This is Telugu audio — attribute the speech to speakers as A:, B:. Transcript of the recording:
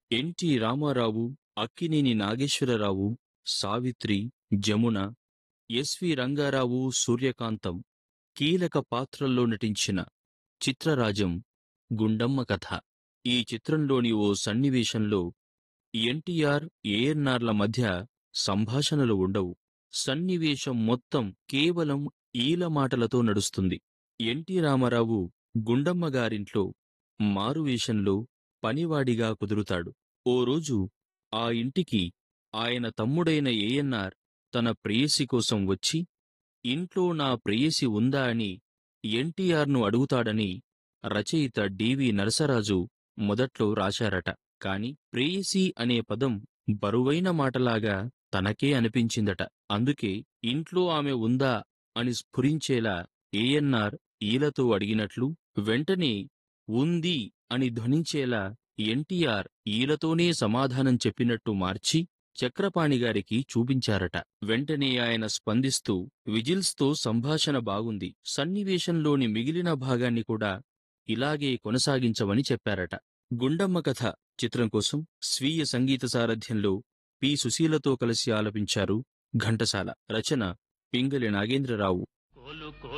A: ఎన్టీ రామారావు అక్కినేని నాగేశ్వరరావు సావిత్రి జమున ఎస్వి రంగారావు సూర్యకాంతం కీలక పాత్రల్లో నటించిన చిత్రరాజం గుండమ్మ కథ ఈ చిత్రంలోని ఓ సన్నివేశంలో ఎన్టీఆర్ ఏఎన్ఆర్ల మధ్య సంభాషణలు ఉండవు సన్నివేశం మొత్తం కేవలం ఈల మాటలతో నడుస్తుంది ఎన్టీ రామారావు గుండమ్మ గారింట్లో మారువేషంలో పనివాడిగా కుదురుతాడు ఓ రోజు ఆ ఇంటికి ఆయన తమ్ముడైన ఏఎన్ఆర్ తన ప్రేయసి కోసం వచ్చి ఇంట్లో నా ప్రేయసి ఉందా అని ఎన్టీఆర్ను అడుగుతాడని రచయిత డివి నరసరాజు మొదట్లో రాశారట కాని ప్రేయసి అనే పదం బరువైన మాటలాగా తనకే అనిపించిందట అందుకే ఇంట్లో ఆమె ఉందా అని స్ఫురించేలా ఏఎన్ఆర్ ఈలతో అడిగినట్లు వెంటనే ఉంది అని ధ్వనించేలా ఎన్టీఆర్ ఈలతోనే సమాధానం చెప్పినట్టు మార్చి చక్రపాణిగారికి చూపించారట వెంటనే ఆయన స్పందిస్తూ విజిల్స్తో సంభాషణ బాగుంది సన్నివేశంలోని మిగిలిన భాగాన్ని కూడా ఇలాగే కొనసాగించమని చెప్పారట గుండమ్మ కథ చిత్రం కోసం స్వీయ సంగీత సారథ్యంలో పి సుశీలతో కలిసి ఆలపించారు ఘంటసాల రచన పింగళి నాగేంద్రరావు
B: కోలు